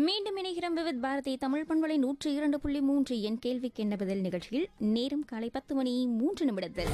மீண்டும் இணைகிறோம் விவித் பாரதி தமிழ் பண்பலை நூற்றி இரண்டு புள்ளி மூன்று என் கேள்விக்கு என்ன பதில் நிகழ்ச்சியில் நேரம் காலை பத்து மணி மூன்று நிமிடத்தில்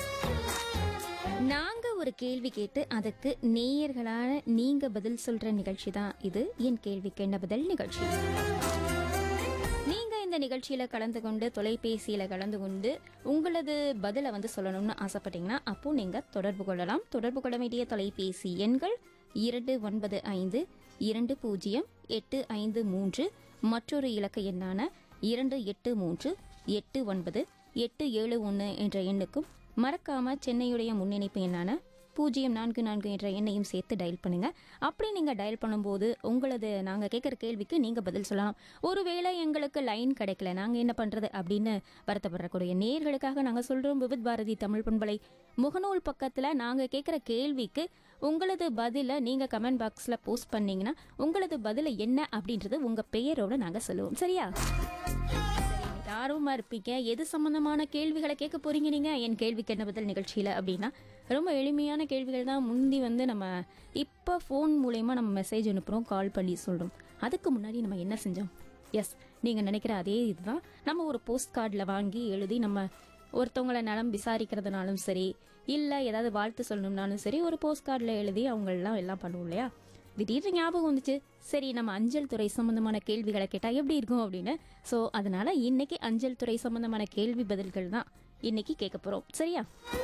நாங்க ஒரு கேள்வி கேட்டு அதுக்கு நேயர்களான நீங்க பதில் சொல்ற நிகழ்ச்சி தான் இது என் கேள்விக்கு என்ன பதில் நிகழ்ச்சி நீங்க இந்த நிகழ்ச்சியில கலந்து கொண்டு தொலைபேசியில கலந்து கொண்டு உங்களது பதிலை வந்து சொல்லணும்னு ஆசைப்பட்டீங்கன்னா அப்போ நீங்க தொடர்பு கொள்ளலாம் தொடர்பு கொள்ள வேண்டிய தொலைபேசி எண்கள் இரண்டு ஒன்பது ஐந்து இரண்டு பூஜ்ஜியம் எட்டு ஐந்து மூன்று மற்றொரு இலக்க எண்ணான இரண்டு எட்டு மூன்று எட்டு ஒன்பது எட்டு ஏழு ஒன்று என்ற எண்ணுக்கும் மறக்காம சென்னையுடைய முன்னிணைப்பு எண்ணான பூஜ்ஜியம் நான்கு நான்கு என்ற எண்ணையும் சேர்த்து டயல் பண்ணுங்க அப்படி நீங்க டயல் பண்ணும்போது உங்களது நாங்க கேட்குற கேள்விக்கு நீங்க பதில் சொல்லலாம் ஒருவேளை எங்களுக்கு லைன் கிடைக்கல நாங்க என்ன பண்றது அப்படின்னு வருத்தப்படக்கூடிய நேர்களுக்காக நாங்க சொல்றோம் விவித் பாரதி தமிழ் பண்பலை முகநூல் பக்கத்துல நாங்க கேட்குற கேள்விக்கு உங்களது பதில நீங்க கமெண்ட் பாக்ஸ்ல போஸ்ட் பண்ணீங்கன்னா உங்களது பதில என்ன அப்படின்றது உங்க பெயரோட நாங்க சொல்லுவோம் சரியா ஆர்வமா இருப்பீங்க எது சம்பந்தமான கேள்விகளை கேட்க போறீங்க நீங்க என் கேள்விக்கு என்ன பதில் நிகழ்ச்சியில அப்படின்னா ரொம்ப எளிமையான கேள்விகள் தான் முந்தி வந்து நம்ம இப்போ ஃபோன் மூலயமா நம்ம மெசேஜ் அனுப்புறோம் கால் பண்ணி சொல்றோம் அதுக்கு முன்னாடி நம்ம என்ன செஞ்சோம் எஸ் நீங்க நினைக்கிற அதே இதுதான் நம்ம ஒரு போஸ்ட் கார்டில் வாங்கி எழுதி நம்ம ஒருத்தவங்கள நலம் விசாரிக்கிறதுனாலும் சரி இல்லை ஏதாவது வாழ்த்து சொல்லணும்னாலும் சரி ஒரு போஸ்ட் கார்டில் எழுதி அவங்களெல்லாம் எல்லாம் பண்ணுவோம் இல்லையா திடீர்னு ஞாபகம் வந்துச்சு சரி நம்ம அஞ்சல் துறை சம்பந்தமான கேள்விகளை கேட்டா எப்படி இருக்கும் அப்படின்னு ஸோ அதனால இன்னைக்கு அஞ்சல் துறை சம்பந்தமான கேள்வி பதில்கள் தான் இன்னைக்கு கேட்க போறோம் சரியா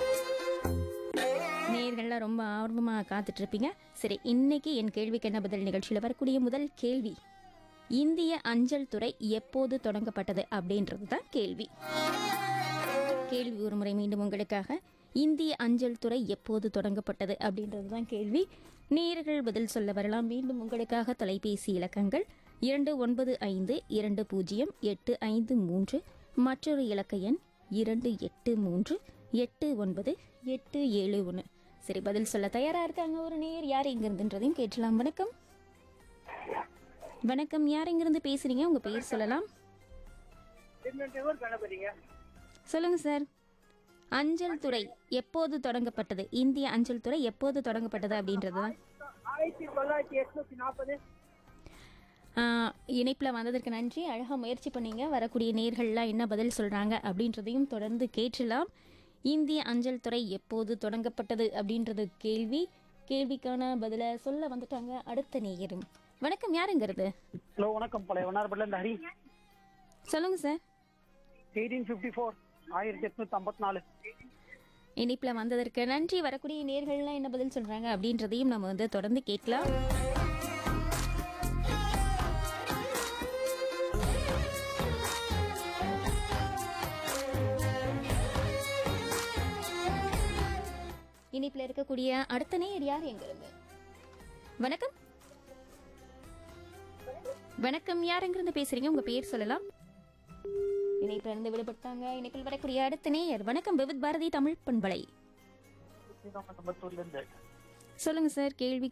நேர்கள்லாம் ரொம்ப ஆர்வமா காத்துட்டு இருப்பீங்க சரி இன்னைக்கு என் கேள்விக்கு என்ன பதில் நிகழ்ச்சியில் வரக்கூடிய முதல் கேள்வி இந்திய அஞ்சல் துறை எப்போது தொடங்கப்பட்டது அப்படின்றது தான் கேள்வி கேள்வி ஒரு முறை மீண்டும் உங்களுக்காக இந்திய அஞ்சல் துறை எப்போது தொடங்கப்பட்டது அப்படின்றது தான் கேள்வி நேயர்கள் பதில் சொல்ல வரலாம் மீண்டும் உங்களுக்காக தொலைபேசி இலக்கங்கள் இரண்டு ஒன்பது ஐந்து இரண்டு பூஜ்ஜியம் எட்டு ஐந்து மூன்று மற்றொரு இலக்க எண் இரண்டு எட்டு மூன்று எட்டு ஒன்பது எட்டு ஏழு ஒன்று சரி பதில் சொல்ல தயாரா இருக்காங்க ஒரு நேயர் யார் எங்கிருந்துன்றதையும் கேட்கலாம் வணக்கம் வணக்கம் யார் எங்கிருந்து பேசுறீங்க உங்க பேர் சொல்லலாம் திருநெல்வேலூர் கணபதிங்க சொல்லுங்க சார் அஞ்சல் துறை எப்போது தொடங்கப்பட்டது இந்திய அஞ்சல் துறை எப்போது தொடங்கப்பட்டது அப்படின்றது தான் ஆயிரத்தி தொள்ளாயிரத்தி எட்நூத்தி நாற்பது இணைப்பில் வந்ததற்கு நன்றி அழகாக முயற்சி பண்ணீங்க வரக்கூடிய நேர்கள்லாம் என்ன பதில் சொல்கிறாங்க அப்படின்றதையும் தொடர்ந்து கேட்கலாம் இந்திய அஞ்சல் துறை எப்போது தொடங்கப்பட்டது அப்படின்றது கேள்வி கேள்விக்கான பதிலை சொல்ல வந்துட்டாங்க அடுத்த நேயரும் வணக்கம் யாருங்கிறது ஹலோ வணக்கம் பழைய வண்ணார்பட்டில இந்த ஹரி சொல்லுங்க சார் எயிட்டீன் ஃபிஃப்டி ஃபோர் ஆயிரத்தி எட்நூத்தி ஐம்பத்தி நாலு இணைப்பில் வந்ததற்கு நன்றி வரக்கூடிய நேர்கள்லாம் என்ன பதில் சொல்கிறாங்க அப்படின்றதையும் நம்ம வந்து தொடர்ந்து கேட்கலாம் இனிப்பில் இருக்கக்கூடிய அடுத்த நேயர் யார் எங்கிருந்து வணக்கம் வணக்கம் யார் எங்கிருந்து பேசுறீங்க உங்க பேர் சொல்லலாம் இணைப்பில் இருந்து விடுபட்டாங்க இணைப்பில் வரக்கூடிய அடுத்த நேயர் வணக்கம் விவித் பாரதி தமிழ் பண்பலை ஐம்பத்தூர்ல இருந்து சொல்லுங்க சார் கேள்வி